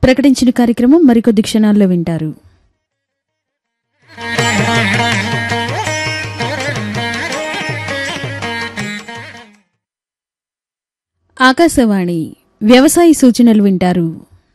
ప్రకటించిన కార్యక్రమం మరికొద్ది క్షణాల్లో వింటారు ఆకాశవాణి వ్యవసాయ సూచనలు వింటారు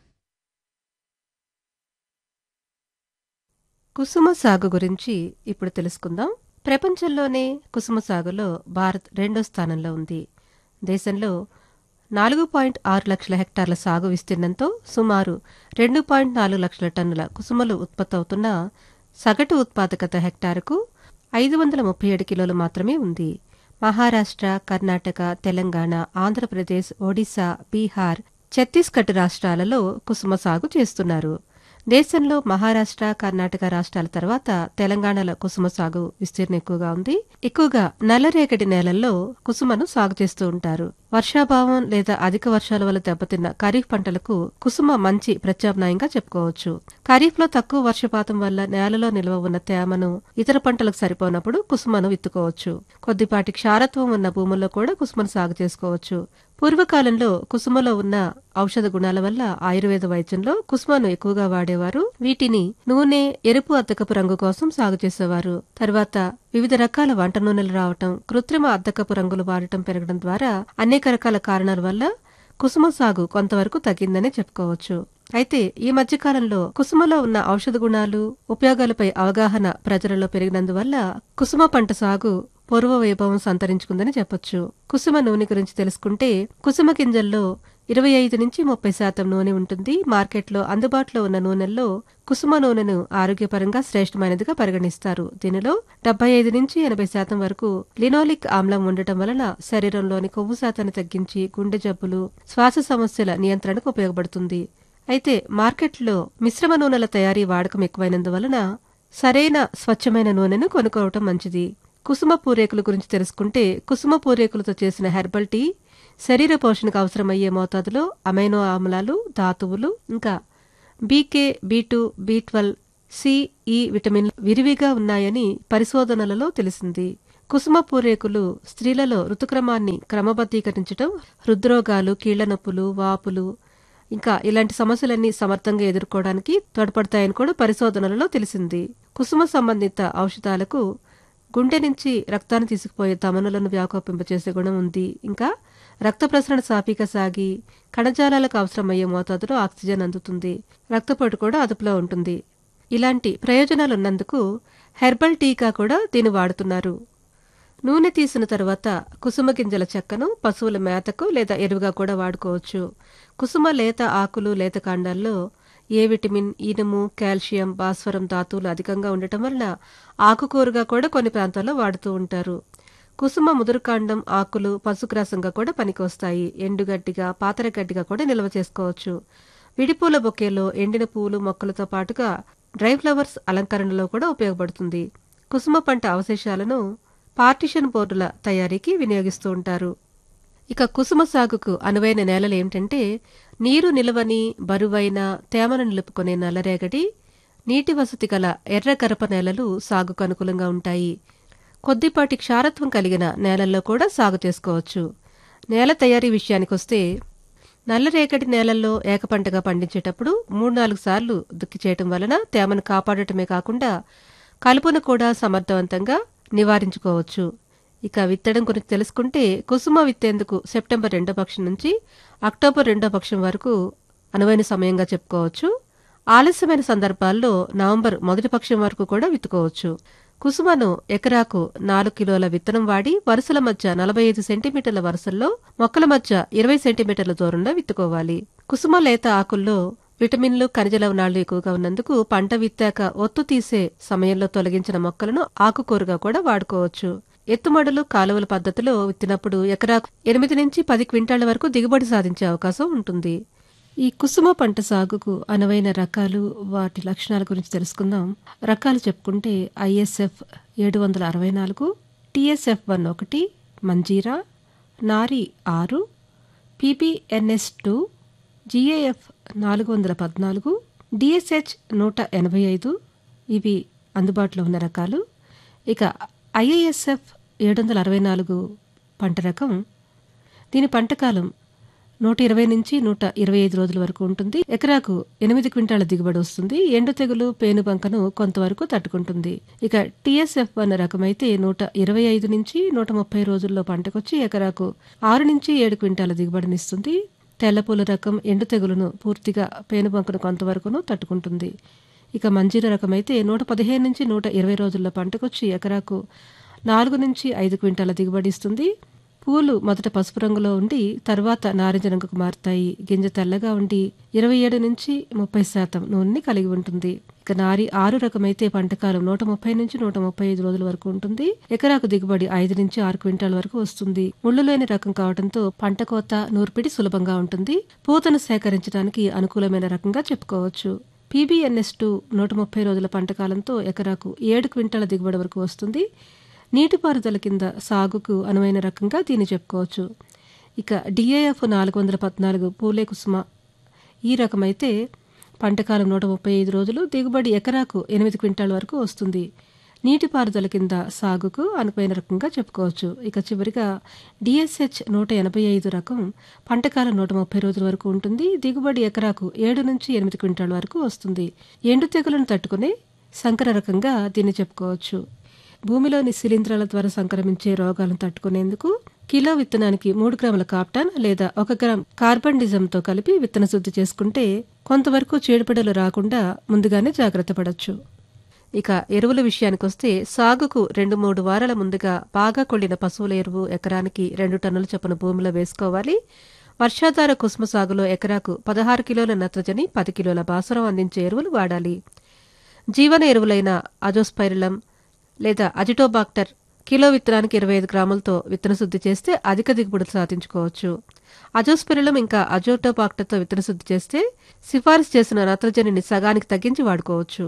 కుసుమ సాగు గురించి ఇప్పుడు తెలుసుకుందాం ప్రపంచంలోనే కుసుమ సాగులో భారత్ రెండో స్థానంలో ఉంది దేశంలో నాలుగు పాయింట్ ఆరు లక్షల హెక్టార్ల సాగు విస్తీర్ణంతో సుమారు రెండు పాయింట్ నాలుగు లక్షల టన్నుల కుసుమలు ఉత్పత్తి అవుతున్న సగటు ఉత్పాదకత హెక్టారుకు ఐదు వందల ముప్పై ఏడు కిలోలు మాత్రమే ఉంది మహారాష్ట్ర కర్ణాటక తెలంగాణ ఆంధ్రప్రదేశ్ ఒడిశా బీహార్ ఛత్తీస్గఢ్ రాష్ట్రాలలో కుసుమ సాగు చేస్తున్నారు దేశంలో మహారాష్ట్ర కర్ణాటక రాష్ట్రాల తర్వాత తెలంగాణలో కుసుమ సాగు విస్తీర్ణం ఎక్కువగా ఉంది ఎక్కువగా నల్లరేగడి నేలల్లో కుసుమను సాగు చేస్తూ ఉంటారు వర్షాభావం లేదా అధిక వర్షాల వల్ల దెబ్బతిన్న ఖరీఫ్ పంటలకు కుసుమ మంచి ప్రత్యామ్నాయంగా చెప్పుకోవచ్చు ఖరీఫ్ లో తక్కువ వర్షపాతం వల్ల నేలలో నిల్వ ఉన్న తేమను ఇతర పంటలకు సరిపోనప్పుడు కుసుమను విత్తుకోవచ్చు కొద్దిపాటి క్షారత్వం ఉన్న భూముల్లో కూడా కుసుమను సాగు చేసుకోవచ్చు పూర్వకాలంలో కుసుమలో ఉన్న ఔషధ గుణాల వల్ల ఆయుర్వేద వైద్యంలో కుసుమను ఎక్కువగా వాడేవారు వీటిని నూనె ఎరుపు అద్దకపు రంగు కోసం సాగు చేసేవారు తర్వాత వివిధ రకాల వంట నూనెలు రావటం కృత్రిమ అద్దకపు రంగులు వాడటం పెరగడం ద్వారా అనేక రకాల కారణాల వల్ల కుసుమ సాగు కొంతవరకు తగ్గిందనే చెప్పుకోవచ్చు అయితే ఈ మధ్యకాలంలో కుసుమలో ఉన్న ఔషధ గుణాలు ఉపయోగాలపై అవగాహన ప్రజలలో పెరిగినందువల్ల కుసుమ పంట సాగు పూర్వ వైభవం సంతరించుకుందని చెప్పొచ్చు కుసుమ నూనె గురించి తెలుసుకుంటే కుసుమ గింజల్లో ఇరవై ఐదు నుంచి ముప్పై శాతం నూనె ఉంటుంది మార్కెట్లో అందుబాటులో ఉన్న నూనెల్లో కుసుమ నూనెను ఆరోగ్యపరంగా శ్రేష్టమైనదిగా పరిగణిస్తారు దీనిలో డెబ్బై ఐదు నుంచి ఎనభై శాతం వరకు లినోలిక్ ఆమ్లం ఉండటం వలన శరీరంలోని కొవ్వు శాతాన్ని తగ్గించి గుండె జబ్బులు శ్వాస సమస్యల నియంత్రణకు ఉపయోగపడుతుంది అయితే మార్కెట్లో మిశ్రమ నూనెల తయారీ వాడకం ఎక్కువైనందువలన సరైన స్వచ్ఛమైన నూనెను కొనుక్కోవటం మంచిది కుసుమ పూరేకుల గురించి తెలుసుకుంటే కుసుమ పూరేకులతో చేసిన హెర్బల్ టీ శరీర పోషణకు అవసరమయ్యే మోతాదులో అమైనో ఆమ్లాలు ధాతువులు ఇంకా B K B two B twelve C E విటమిన్లు విరివిగా ఉన్నాయని పరిశోధనలలో తెలిసింది కుసుమ పూరేకులు స్త్రీలలో ఋతుక్రమాన్ని క్రమబద్ధీకరించడం హృద్రోగాలు కీళ్ల నొప్పులు వాపులు ఇంకా ఇలాంటి సమస్యలన్నీ సమర్థంగా ఎదుర్కోవడానికి తోడ్పడతాయని కూడా పరిశోధనలలో తెలిసింది కుసుమ సంబంధిత ఔషధాలకు గుండె నుంచి రక్తాన్ని తీసుకుపోయే తమనులను వ్యాకోపింపచేసే గుణం ఉంది ఇంకా రక్త ప్రసరణ సాఫీగా సాగి కణజాలాలకు అవసరమయ్యే మోతాదులో ఆక్సిజన్ అందుతుంది రక్తపోటు కూడా అదుపులో ఉంటుంది ఇలాంటి ప్రయోజనాలున్నందుకు హెర్బల్ టీకా కూడా దీన్ని వాడుతున్నారు నూనె తీసిన తర్వాత కుసుమ గింజల చెక్కను పశువుల మేతకు లేదా ఎరువుగా కూడా వాడుకోవచ్చు కుసుమ లేత ఆకులు లేత కాండాల్లో ఏ విటమిన్ ఇనుము కాల్షియం భాస్వరం ధాతువులు అధికంగా ఉండటం వలన ఆకుకూరగా కూడా కొన్ని ప్రాంతాల్లో వాడుతూ ఉంటారు కుసుమ ముదురుకాండం ఆకులు పశుగ్రాసంగా కూడా పనికొస్తాయి ఎండుగడ్డిగా పాతరగడ్డిగా కూడా నిల్వ చేసుకోవచ్చు విడిపూల బొకేలో ఎండిన పూలు మొక్కలతో పాటుగా డ్రై ఫ్లవర్స్ అలంకరణలో కూడా ఉపయోగపడుతుంది కుసుమ పంట అవశేషాలను పార్టిషన్ బోర్డుల తయారీకి వినియోగిస్తూ ఉంటారు ఇక కుసుమ సాగుకు అనువైన నేలలు ఏమిటంటే నీరు నిలవని బరువైన తేమను నిలుపుకునే నల్లరేగడి నీటి వసతి గల ఎర్ర గరప నేలలు సాగుకు అనుకూలంగా ఉంటాయి కొద్దిపాటి క్షారత్వం కలిగిన నేలల్లో కూడా సాగు చేసుకోవచ్చు నేల తయారీ విషయానికొస్తే నల్లరేగడి నేలల్లో ఏకపంటగా పండించేటప్పుడు మూడు నాలుగు సార్లు దుక్కి చేయటం వలన తేమను కాపాడటమే కాకుండా కలుపును కూడా సమర్థవంతంగా నివారించుకోవచ్చు ఇక విత్తడం గురించి తెలుసుకుంటే కుసుమ విత్తేందుకు సెప్టెంబర్ రెండో పక్షం నుంచి అక్టోబర్ రెండో పక్షం వరకు అనువైన సమయంగా చెప్పుకోవచ్చు ఆలస్యమైన సందర్భాల్లో నవంబర్ మొదటి పక్షం వరకు కూడా విత్తుకోవచ్చు కుసుమను ఎకరాకు నాలుగు కిలోల విత్తనం వాడి వరుసల మధ్య నలభై ఐదు సెంటీమీటర్ల వరుసల్లో మొక్కల మధ్య ఇరవై సెంటీమీటర్ల దూరంలో విత్తుకోవాలి కుసుమ లేత ఆకుల్లో విటమిన్లు ఖనిజ లవణాలు ఎక్కువగా ఉన్నందుకు పంట విత్తాక ఒత్తు తీసే సమయంలో తొలగించిన మొక్కలను ఆకుకూరగా కూడా వాడుకోవచ్చు ఎత్తుమడులు కాలువల పద్ధతిలో విత్తినప్పుడు ఎకరాకు ఎనిమిది నుంచి పది క్వింటాళ్ల వరకు దిగుబడి సాధించే అవకాశం ఉంటుంది ఈ కుసుమ పంట సాగుకు అనువైన రకాలు వాటి లక్షణాల గురించి తెలుసుకుందాం రకాలు చెప్పుకుంటే ఐఎస్ఎఫ్ ఏడు వందల అరవై నాలుగు టిఎస్ఎఫ్ వన్ ఒకటి మంజీరా నారి ఆరు పీబీఎన్ఎస్ టూ జిఏఎఫ్ నాలుగు వందల పద్నాలుగు డిఎస్హెచ్ నూట ఎనభై ఐదు ఇవి అందుబాటులో ఉన్న రకాలు ఇక ఐఏఎస్ఎఫ్ ఏడు వందల అరవై నాలుగు పంట రకం దీని పంటకాలం నూట ఇరవై నుంచి నూట ఇరవై ఐదు రోజుల వరకు ఉంటుంది ఎకరాకు ఎనిమిది క్వింటాల దిగుబడి వస్తుంది ఎండు తెగులు పేనుబంకను కొంతవరకు తట్టుకుంటుంది ఇక టీఎస్ఎఫ్ వన్ రకం అయితే నూట ఇరవై ఐదు నుంచి నూట ముప్పై రోజుల్లో పంటకొచ్చి ఎకరాకు ఆరు నుంచి ఏడు క్వింటాల దిగుబడినిస్తుంది తెల్లపూల రకం ఎండు తెగులును పూర్తిగా పేనుబంకను కొంతవరకును తట్టుకుంటుంది ఇక మంజీర రకం అయితే నూట పదిహేను నుంచి నూట ఇరవై రోజుల్లో పంటకొచ్చి ఎకరాకు నాలుగు నుంచి ఐదు క్వింటాల దిగుబడి ఇస్తుంది పూలు మొదట పసుపు రంగులో ఉండి తర్వాత నారింజ రంగుకు మారుతాయి గింజ తెల్లగా ఉండి ఇరవై ఏడు నుంచి ముప్పై శాతం నూనెని కలిగి ఉంటుంది ఇక నారి ఆరు రకమైతే పంటకాలం నూట ముప్పై నుంచి నూట ముప్పై ఐదు రోజుల వరకు ఉంటుంది ఎకరాకు దిగుబడి ఐదు నుంచి ఆరు క్వింటాల వరకు వస్తుంది ముళ్ళు లేని రకం కావడంతో పంట కోత నూర్పిడి సులభంగా ఉంటుంది పూతను సేకరించడానికి అనుకూలమైన రకంగా చెప్పుకోవచ్చు పీబీఎన్ఎస్ టూ నూట ముప్పై రోజుల పంటకాలంతో ఎకరాకు ఏడు క్వింటాల దిగుబడి వరకు వస్తుంది నీటిపారుదల కింద సాగుకు అనువైన రకంగా దీన్ని చెప్పుకోవచ్చు ఇక డిఏఎఫ్ నాలుగు వందల పద్నాలుగు పూలే కుసుమ ఈ రకమైతే పంటకాలం నూట ముప్పై ఐదు రోజులు దిగుబడి ఎకరాకు ఎనిమిది క్వింటాల వరకు వస్తుంది నీటిపారుదల కింద సాగుకు అనుకైన రకంగా చెప్పుకోవచ్చు ఇక చివరిగా డిఎస్హెచ్ నూట ఎనభై ఐదు రకం పంటకాలం నూట ముప్పై రోజుల వరకు ఉంటుంది దిగుబడి ఎకరాకు ఏడు నుంచి ఎనిమిది క్వింటాల వరకు వస్తుంది ఎండు తెగులను తట్టుకునే సంకర రకంగా దీన్ని చెప్పుకోవచ్చు భూమిలోని శిలీంధ్రాల ద్వారా సంక్రమించే రోగాలను తట్టుకునేందుకు కిలో విత్తనానికి మూడు గ్రాముల కాప్టాన్ లేదా ఒక గ్రామ్ కార్బన్ డిజంతో కలిపి విత్తన శుద్ధి చేసుకుంటే కొంతవరకు చీడపీడలు రాకుండా ముందుగానే జాగ్రత్త పడవచ్చు ఇక ఎరువుల విషయానికొస్తే సాగుకు రెండు మూడు వారాల ముందుగా బాగా కొళ్లిన పశువుల ఎరువు ఎకరానికి రెండు టన్నుల చొప్పున భూమిలో వేసుకోవాలి వర్షాధార కుసుమ సాగులో ఎకరాకు పదహారు కిలోల నత్రజని పది కిలోల బాసురం అందించే ఎరువులు వాడాలి జీవన ఎరువులైన అజోస్పైరిలం లేదా అజిటోబాక్టర్ కిలో విత్తనానికి ఇరవై ఐదు గ్రాములతో విత్తన శుద్ధి చేస్తే అధిక దిగుబడులు సాధించుకోవచ్చు అజోస్పెరిలం ఇంకా అజోటోబాక్టర్తో విత్తన శుద్ధి చేస్తే సిఫారసు చేసిన నత్రజనిని సగానికి తగ్గించి వాడుకోవచ్చు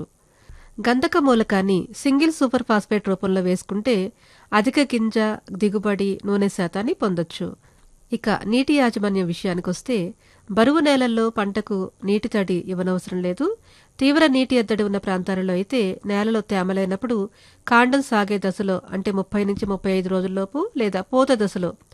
గంధక మూలకాన్ని సింగిల్ సూపర్ ఫాస్ఫేట్ రూపంలో వేసుకుంటే అధిక గింజ దిగుబడి నూనె శాతాన్ని పొందొచ్చు ఇక నీటి యాజమాన్యం విషయానికొస్తే బరువు నేలల్లో పంటకు నీటి తడి ఇవ్వనవసరం లేదు తీవ్ర నీటి ఎద్దడి ఉన్న ప్రాంతాలలో అయితే నేలలో తేమ లేనప్పుడు కాండం సాగే దశలో అంటే ముప్పై నుంచి ముప్పై ఐదు రోజుల్లోపు లేదా పూత దశలో